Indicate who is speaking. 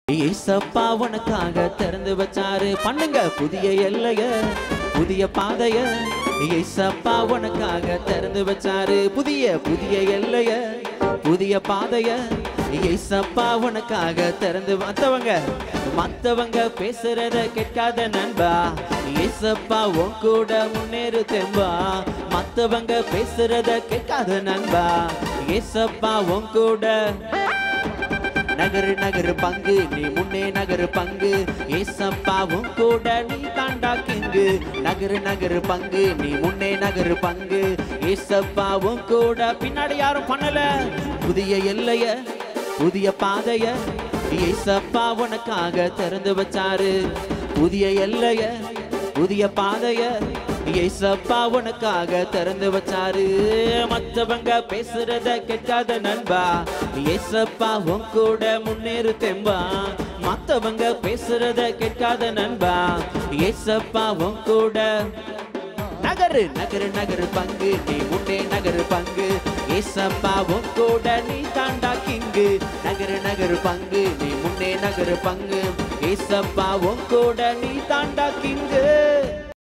Speaker 1: ஏசப்பா உனக்காக திறந்து வச்சாரு பண்ணுங்க புதிய எல்லைய புதிய பாதைய ஏசப்பா உனக்காக திறந்து வச்சாரு புதிய புதிய எல்லைய புதிய பாதைய ஏசப்பா உனக்காக திறந்து மத்தவங்க மத்தவங்க பேசுறத கேட்காத நண்பா ஏசப்பா உன் கூட முன்னேறு தெம்பா மத்தவங்க பேசுறத கேட்காத நண்பா ஏசப்பா உன் கூட நகரு நகரு பங்கு நீ முன்னே நகரு பங்கு ஏசப்பாவும் கூட நீ தாண்டா கிங்கு நகரு நகரு பங்கு நீ முன்னே நகரு பங்கு ஏசப்பாவும் கூட பின்னாடி யாரும் பண்ணல புதிய எல்லைய புதிய பாதைய ஏசப்பா உனக்காக திறந்து வச்சாரு புதிய எல்லைய புதிய பாதைய ஏசப்பா உனக்காக திறந்து வச்சாரு மத்தவங்க பேசுறத கேட்காத நண்பா ஏசப்பா உன் கூட முன்னேறு தெம்பா மத்தவங்க பேசுறத கேட்காத நண்பா ஏசப்பா உன் கூட நகரு நகரு நகரு பங்கு நீ முன்னே நகரு பங்கு ஏசப்பா உன் கூட நீ தாண்டா கிங்கு நகரு நகரு பங்கு நீ முன்னே நகரு பங்கு ஏசப்பா உன் கூட நீ தாண்டா கிங்கு